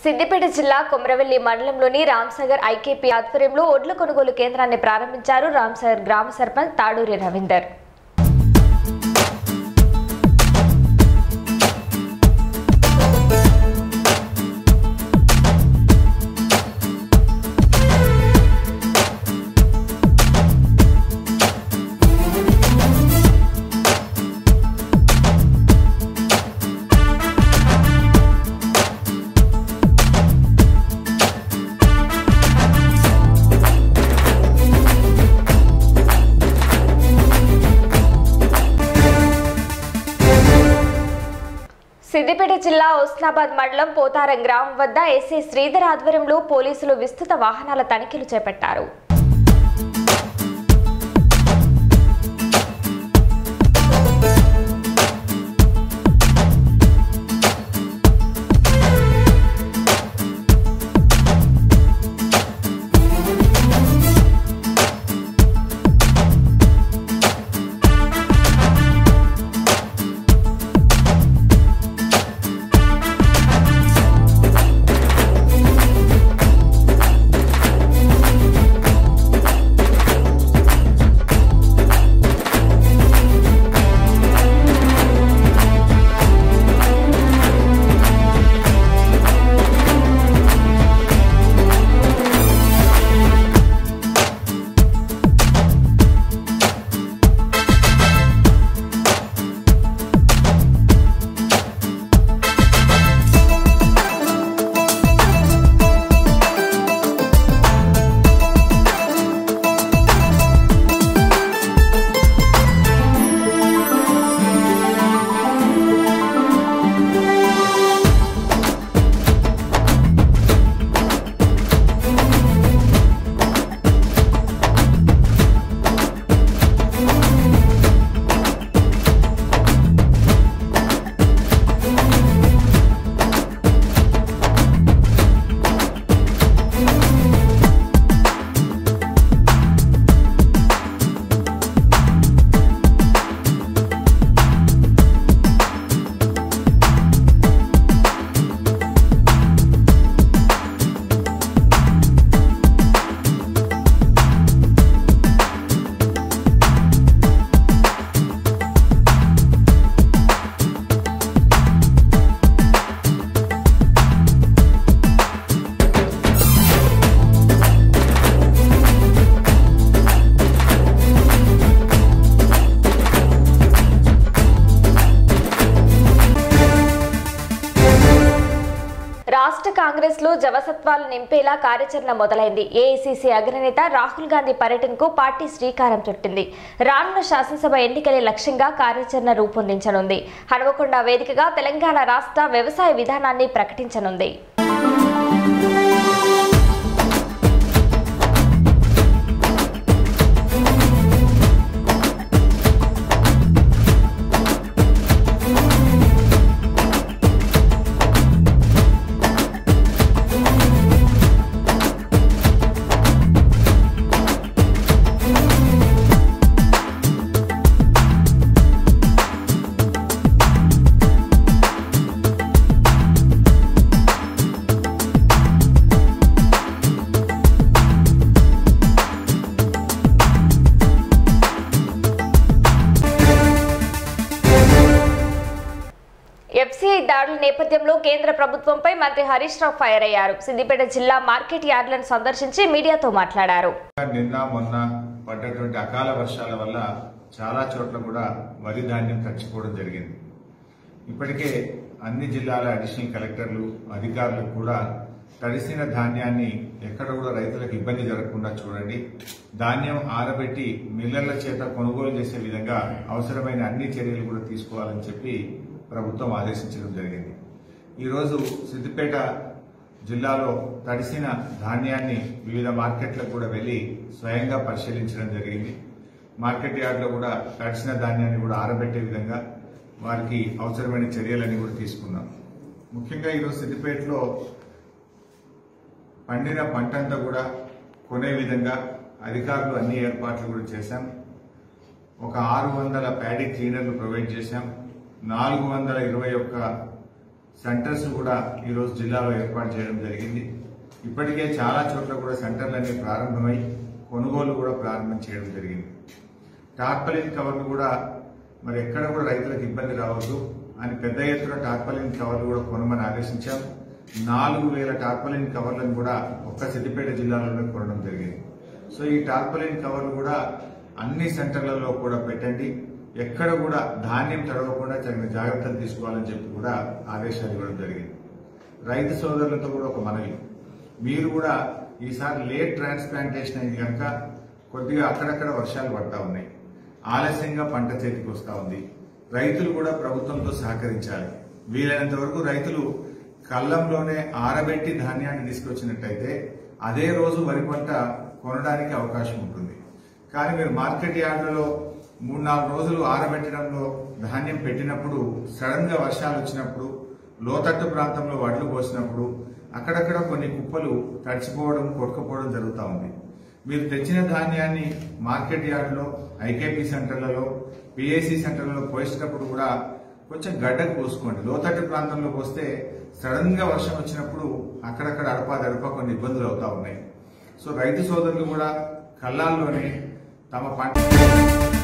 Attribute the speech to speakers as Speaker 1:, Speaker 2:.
Speaker 1: సిద్దిపేట జిల్లా కొమరవెల్లి మండలంలోని రామ్సాగర్ ఐకేపీ ఆధ్వర్యంలో ఒడ్ల కొనుగోలు కేంద్రాన్ని ప్రారంభించారు రామ్సాగర్ గ్రామ సర్పంచ్ తాడూరి రవీందర్ సిద్దిపేట జిల్లా ఉస్నాబాద్ మండలం పోతారం గ్రామం వద్ద ఎస్ఐ శ్రీధర్ ఆధ్వర్యంలో పోలీసులు విస్తృత వాహనాల తనిఖీలు చేపట్టారు రాష్ట్ర కాంగ్రెస్ లో జవసత్వాలు నింపేలా కార్యాచరణ మొదలైంది ఏఐసీసీ అగ్రనేత రాహుల్ గాంధీ పర్యటనకు పార్టీ శ్రీకారం చుట్టింది రానున్న శాసనసభ ఎన్నికలే లక్ష్యంగా కార్యాచరణ రూపొందించనుంది హనుమకొండ వేదికగా తెలంగాణ రాష్ట్ర వ్యవసాయ విధానాన్ని ప్రకటించనుంది ఎఫ్సీఐ దాడుల నేపథ్యంలో కేంద్ర ప్రభుత్వంపై మంత్రి హరీష్ రావు ఫైర్ అయ్యారు సిద్దిపేట జిల్లా మార్కెట్ యార్డులను సందర్శించి మీడియాతో మాట్లాడారు
Speaker 2: నిన్న మొన్న పడ్డటువంటి అకాల వర్షాల వల్ల చాలా చోట్ల కూడా వరి ధాన్యం తడిచిపోవడం జరిగింది ఇప్పటికే అన్ని జిల్లాల అడిషనల్ కలెక్టర్లు అధికారులు కూడా తడిసిన ధాన్యాన్ని ఎక్కడ కూడా రైతులకు ఇబ్బంది జరగకుండా చూడండి ధాన్యం ఆరబెట్టి మిల్లర్ల చేత కొనుగోలు చేసే విధంగా అవసరమైన అన్ని చర్యలు కూడా తీసుకోవాలని చెప్పి ప్రభుత్వం ఆదేశించడం జరిగింది ఈరోజు సిద్దిపేట జిల్లాలో తడిసిన ధాన్యాన్ని వివిధ మార్కెట్లకు కూడా వెళ్లి స్వయంగా పరిశీలించడం జరిగింది మార్కెట్ యార్డ్లో కూడా తడిసిన ధాన్యాన్ని కూడా ఆరబెట్టే విధంగా వారికి అవసరమైన చర్యలన్నీ కూడా తీసుకున్నాం ముఖ్యంగా ఈరోజు సిద్దిపేటలో పండిన పంటంతా కూడా కొనే విధంగా అధికారులు అన్ని ఏర్పాట్లు కూడా చేశాం ఒక ఆరు వందల ప్యాడీ క్లీనర్లు ప్రొవైడ్ చేశాం నాలుగు వందల ఇరవై ఒక్క సెంటర్స్ కూడా ఈరోజు జిల్లాలో ఏర్పాటు చేయడం జరిగింది ఇప్పటికే చాలా చోట్ల కూడా సెంటర్లన్నీ ప్రారంభమై కొనుగోలు కూడా ప్రారంభం చేయడం జరిగింది టార్పలిన్ కవర్లు కూడా మరి ఎక్కడ కూడా రైతులకు ఇబ్బంది రావద్దు అని పెద్ద ఎత్తున టార్పలిన్ కవర్లు కూడా కొనమని ఆదేశించాం నాలుగు వేల టార్పలిన్ కవర్లను కూడా ఒక్క సిద్దిపేట జిల్లాలోనే కొనడం జరిగింది సో ఈ టార్పలిన్ కవర్లు కూడా అన్ని సెంటర్లలో కూడా పెట్టండి ఎక్కడ కూడా ధాన్యం తడవకుండా తగిన జాగ్రత్తలు తీసుకోవాలని చెప్పి కూడా ఆదేశాలు ఇవ్వడం జరిగింది రైతు సోదరులతో కూడా ఒక మనవి మీరు కూడా ఈసారి లేట్ ట్రాన్స్ప్లాంటేషన్ అయింది కనుక కొద్దిగా అక్కడక్కడ వర్షాలు పడతా ఉన్నాయి ఆలస్యంగా పంట చేతికి వస్తా ఉంది రైతులు కూడా ప్రభుత్వంతో సహకరించాలి వీలైనంత వరకు రైతులు కళ్ళంలోనే ఆరబెట్టి ధాన్యాన్ని తీసుకొచ్చినట్టయితే అదే రోజు వరి పంట కొనడానికి అవకాశం ఉంటుంది కానీ మీరు మార్కెట్ యార్డులలో మూడు నాలుగు రోజులు ఆరబెట్టడంలో ధాన్యం పెట్టినప్పుడు సడన్ గా వర్షాలు వచ్చినప్పుడు లోతట్టు ప్రాంతంలో వడ్లు పోసినప్పుడు అక్కడక్కడ కొన్ని కుప్పలు తడిచిపోవడం కొట్టుకుపోవడం జరుగుతూ ఉంది మీరు తెచ్చిన ధాన్యాన్ని మార్కెట్ యార్డులో ఐకేపీ సెంటర్లలో పిఏసీ సెంటర్లలో పోసేటప్పుడు కూడా కొంచెం గడ్డకు పోసుకోండి లోతట్టు ప్రాంతంలో పోస్తే సడన్ గా వర్షం వచ్చినప్పుడు అక్కడక్కడ అడపా దడప కొన్ని ఇబ్బందులు అవుతా ఉన్నాయి సో రైతు సోదరులు కూడా కళ్ళాల్లోనే తమ పంట